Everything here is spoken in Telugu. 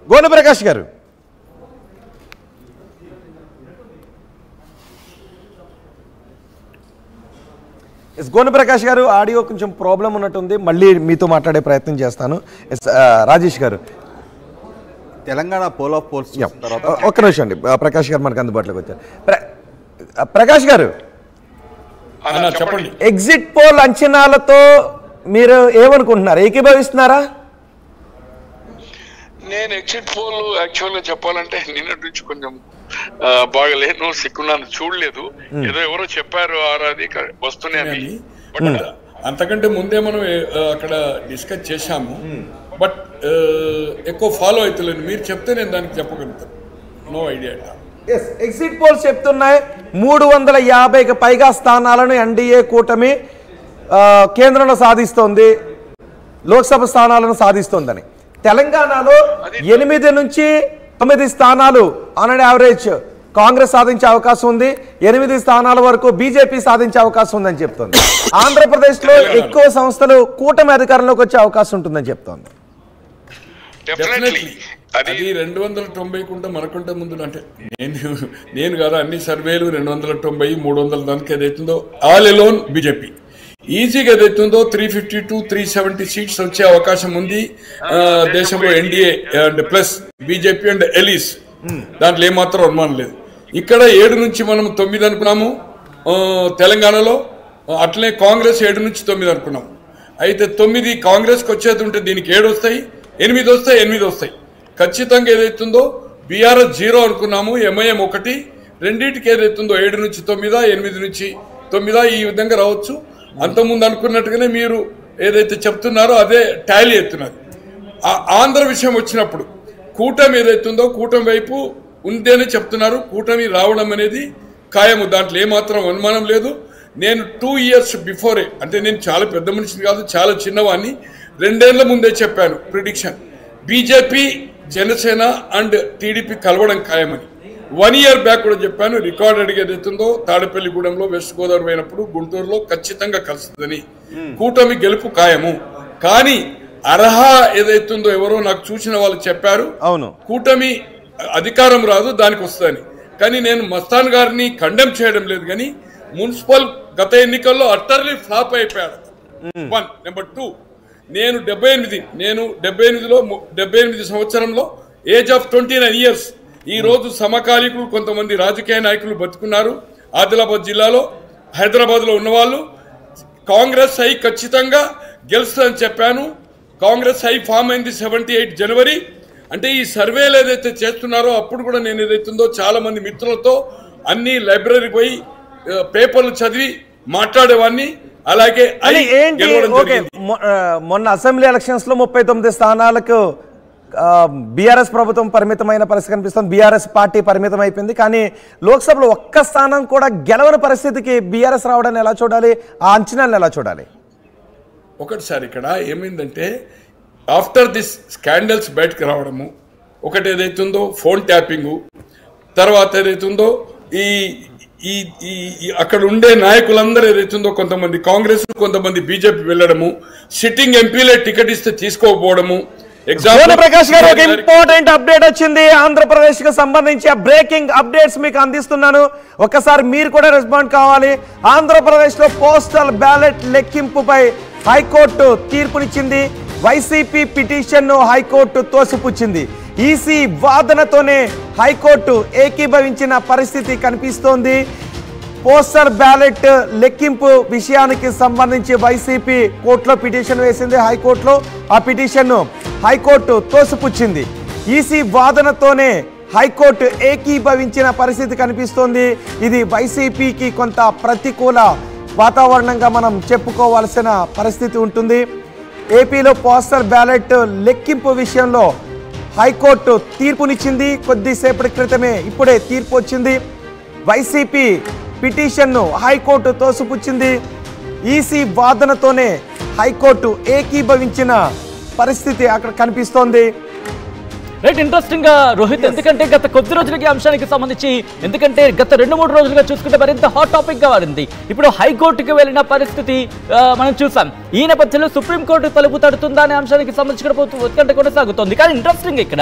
గోన ప్రకాష్ గారు ఎస్ గోన ప్రకాష్ గారు ఆడియో కొంచెం ప్రాబ్లం ఉన్నట్టుంది మళ్ళీ మీతో మాట్లాడే ప్రయత్నం చేస్తాను ఎస్ ఆ, రాజేష్ గారు Telangana poll of polls yeah. ఒక్క నిమిషం అండి ఆ, ప్రకాష్ గారు మనకు అందుబాటులోకి వచ్చారు ప్ర- ఆ, ప్రకాష్ గారు అన్న చెప్పండి ఎగ్జిట్ పోల్ అంచనాలతో మీరు ఏమనుకుంటున్నారు ఏకీభవిస్తున్నారా నేను ఎగ్జిట్ పోల్ యాక్చువల్ గా చెప్పాలంటే నిన్నటి నుంచి కొంచెం ఆ, బాగలేను సిక్కున్నాను చూడలేదు ఏదో ఎవరో చెప్పారు ఆరాది క- వస్తున్నాయి అని బట్ అంతకంటే ముందే మనం ఆ, అక్కడ డిస్కస్ చేశాము బట్ ఆ, ఎక్కువ ఫాలో అవుతలేను మీరు చెప్తే నేను దానికి చెప్పగలుగుతాను no idea yes exit polls చెప్తున్నాయి మూడు వందల యాభైకి పైగా స్థానాలను ఎన్డీఏ కూటమి ఆ, కేంద్రంలో సాధిస్తోంది లోక్సభ స్థానాలను సాధిస్తోందని తెలంగాణలో ఎనిమిది నుంచి తొమ్మిది స్థానాలు ఆన్ అండ్ యావరేజ్ కాంగ్రెస్ సాధించే అవకాశం ఉంది ఎనిమిది స్థానాల వరకు బీజేపీ సాధించే అవకాశం ఉందని చెప్తోంది ఆంధ్రప్రదేశ్లో ఎక్కువ సంస్థలు కూటమి అధికారంలోకి వచ్చే అవకాశం ఉంటుందని చెప్తోంది డెఫినెట్లీ అది అది రెండు వందల తొంభై కుంటే మనకుంటే ముందు అంటే నేను నేను కదా అన్ని సర్వేలు రెండు వందల తొంభై మూడు వందల దానికి ఏదైతుందో ఆల్ ఎలోన్ బీజేపీ ఈజీగా ఏదైతుందో three fifty to three seventy seats వచ్చే అవకాశం ఉంది ఆ, దేశంలో NDA and plus BJP and allies దాంట్లో ఏమాత్రం అనుమానం లేదు ఇక్కడ ఏడు నుంచి మనం తొమ్మిది అనుకున్నాము ఆ, తెలంగాణలో అట్లనే కాంగ్రెస్ ఏడు నుంచి తొమ్మిది అనుకున్నాం అయితే తొమ్మిది కాంగ్రెస్కి వచ్చేది ఉంటే దీనికి ఏడు వస్తాయి ఎనిమిది వస్తాయి ఎనిమిది వస్తాయి ఖచ్చితంగా ఏదైతుందో బీఆర్ఎస్ జీరో అనుకున్నాము ఎంఐఎం ఒకటి రెండింటికి ఏదైతుందో ఏడు నుంచి తొమ్మిదా ఎనిమిది నుంచి తొమ్మిదా ఈ విధంగా రావచ్చు అంతకుముందు అనుకున్నట్టుగానే మీరు ఏదైతే చెప్తున్నారో అదే టాలీ ఎత్తున్నది ఆ- ఆంధ్ర విషయం వచ్చినప్పుడు కూటమి ఏదైతుందో కూటమి వైపు ఉందేనే చెప్తున్నారు కూటమి రావడం అనేది ఖాయము దాంట్లో ఏమాత్రం అనుమానం లేదు నేను టూ ఇయర్స్ బిఫోరే అంటే నేను చాలా పెద్ద మనిషిని కాదు చాలా చిన్నవాడిని రెండేళ్ల ముందే చెప్పాను prediction BJP Janasena and TDP కలవడం ఖాయమని వన్ ఇయర్ బ్యాక్ కూడా చెప్పాను రికార్డ్ అడిగి ఏదైతుందో తాడేపల్లిగూడెంలో వెస్ట్ గోదావరి పోయినప్పుడు గుంటూరులో ఖచ్చితంగా కలుస్తుందని కూటమి గెలుపు ఖాయము కానీ అర్హ ఏదైతుందో ఎవరో నాకు చూసిన వాళ్ళు చెప్పారు అవును కూటమి అధికారం రాదు దానికి వస్తుందని కానీ నేను మస్తాన్ గారిని కండెమ్ చేయడం లేదు కానీ మున్సిపల్ గత ఎన్నికల్లో అట్టర్లీ ఫ్లాప్ అయిపోయాడు వన్ నెంబర్ టూ నేను డెబ్బై ఎనిమిది నేను డెబ్బై ఎనిమిదిలో ము- డెబ్బై ఎనిమిది సంవత్సరంలో age of twenty nine years ఈ రోజు సమకాలీకులు కొంతమంది రాజకీయ నాయకులు బతుకున్నారు ఆదిలాబాద్ జిల్లాలో హైదరాబాద్ లో ఉన్నవాళ్ళు కాంగ్రెస్ ఐ ఖచ్చితంగా గెలుస్తుందని చెప్పాను కాంగ్రెస్ ఐ ఫామ్ అయింది సెవెంటీ ఎయిట్ జనవరి అంటే ఈ సర్వేలు ఏదైతే చేస్తున్నారో అప్పుడు కూడా నేను ఏదైతుందో చాలా మంది మిత్రులతో అన్ని లైబ్రరీ పోయి ఆ, పేపర్లు చదివి మాట్లాడేవాడిని అలాగే ఐ అని ఏంటి గెలవడం ఓకే జరిగింది. మొ- ఆ, మొన్న అసెంబ్లీ ఎలక్షన్స్ లో ముప్పై తొమ్మిది స్థానాలకు బీఆర్ఎస్ ప్రభుత్వం పరిమితమైన పరిస్థితి కనిపిస్తుంది బీఆర్ఎస్ పార్టీ పరిమితం అయిపోయింది కానీ లోక్సభలో ఒక్క స్థానం కూడా గెలవని పరిస్థితికి బీఆర్ఎస్ రావడాన్ని ఎలా చూడాలి ఆ అంచనాలను ఎలా చూడాలి ఒకటి సార్ ఇక్కడ ఏమైందంటే ఆఫ్టర్ దిస్ స్కాండల్స్ బయటకు రావడము ఒకటి ఏదైతుందో ఫోన్ ట్యాపింగు తర్వాత ఏదైతుందో ఈ ఈ ఈ ఈ అక్కడ ఉండే నాయకులందరూ ఏదైతుందో కొంతమంది కాంగ్రెస్ కొంతమంది బీజేపీ వెళ్ళడము సిట్టింగ్ ఎంపీలే టికెట్ ఇస్తే తీసుకోకపోవడము సోన ప్రకాష్ గారు ఒక ఎగ్జాంపుల్ ఇంపార్టెంట్ అప్డేట్ వచ్చింది ఆంధ్రప్రదేశ్ కు సంబంధించి బ్రేకింగ్ అప్డేట్స్ మీకు అందిస్తున్నాను ఒక్కసారి మీరు కూడా రెస్పాండ్ కావాలి ఆంధ్రప్రదేశ్ లో పోస్టల్ బ్యాలెట్ లెక్కింపుపై హైకోర్టు తీర్పునిచ్చింది వైసీపీ పిటిషన్ ను హైకోర్టు తోసిపుచ్చింది ఈసీ వాదనతోనే హైకోర్టు ఏకీభవించిన పరిస్థితి కనిపిస్తోంది పోస్టల్ బ్యాలెట్ లెక్కింపు విషయానికి సంబంధించి వైసీపీ కోర్టులో పిటిషన్ వేసింది హైకోర్టులో ఆ పిటిషన్ను హైకోర్టు తోసిపుచ్చింది ఈసీ వాదనతోనే హైకోర్టు ఏకీభవించిన పరిస్థితి కనిపిస్తోంది ఇది వైసీపీకి కొంత ప్రతికూల వాతావరణంగా మనం చెప్పుకోవాల్సిన పరిస్థితి ఉంటుంది ఏపీలో పోస్టల్ బ్యాలెట్ లెక్కింపు విషయంలో హైకోర్టు తీర్పునిచ్చింది కొద్దిసేపటి క్రితమే ఇప్పుడే తీర్పు వచ్చింది వైసీపీ పిటిషన్ను హైకోర్టు తోసిపుచ్చింది ఈసీ వాదనతోనే హైకోర్టు ఏకీభవించిన పరిస్థితి అక్కడ కనిపిస్తోంది రైట్ ఇంట్రెస్టింగ్ గా రోహిత్ ఎందుకంటే గత కొద్ది రోజులకి ఈ అంశానికి సంబంధించి ఎందుకంటే గత రెండు మూడు రోజులుగా చూసుకుంటే మరింత హాట్ టాపిక్ గా మారింది ఇప్పుడు హైకోర్టుకి వెళ్ళిన పరిస్థితి ఆ, మనం చూసాం ఈ నేపథ్యంలో సుప్రీంకోర్టు తలుపు తడుతుందా అనే అంశానికి సంబంధించి కూడా ఉత్కంఠ కొనసాగుతోంది కానీ ఇంట్రెస్టింగ్ ఇక్కడ